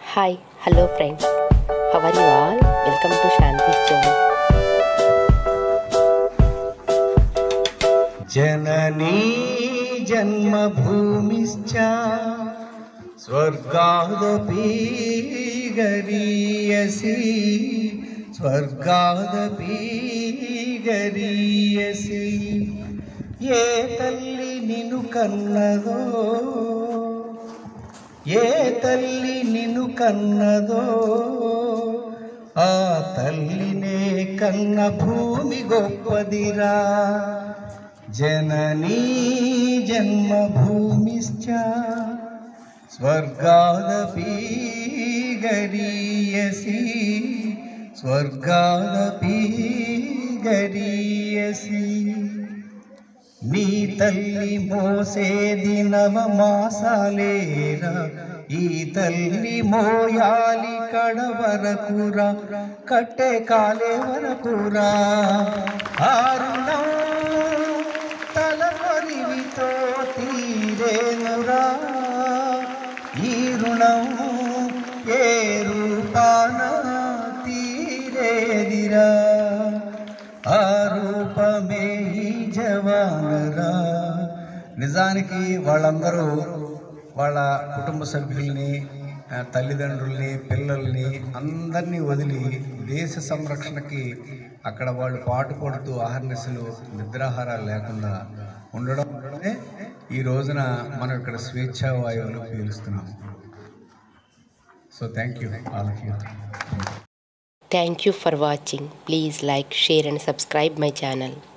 hi hello friends how are you all welcome to Shanti zone जननी जन्मभूमिश्च स्वर्गादपि गरीयसि స్వర్గాదపి గరీయసి ఏ తల్లి నిన్ను కన్నదో ఏ తల్లి నిన్ను కన్నదో ఆ తల్లినే కన్న భూమి గొప్పదిరా జననీ జన్మభూమిశ్చ స్వర్గాదపి గరీయసి స్వర్గాదపి గరీయసి నీ తల్లి మోసేది నవమాసాలేరా ఈ తల్లి మోయాలి కడ వరకురా కట్టే కాలే వరకురా ఆరుణం తల పరివితో తీరేనురా ఈ రుణం ఏ రూపాన తీరేదిరా ఆ రూపమే ఈ జవానరా నిజానికి వాళ్ళందరూ వాళ్ళ కుటుంబ సభ్యుల్ని ఆ, తల్లిదండ్రుల్ని పిల్లల్ని అందరినీ వదిలి దేశ సంరక్షణకి అక్కడ వాళ్ళు పాటు పడుతూ ఆహర్నిశలు నిద్రాహారాలు లేకుండా ఉండడం వల్లనే ఈ రోజున మనం ఇక్కడ స్వేచ్ఛా వాయువులు పీలుస్తున్నాం so thank you all of you thank you for watching please like share and subscribe my channel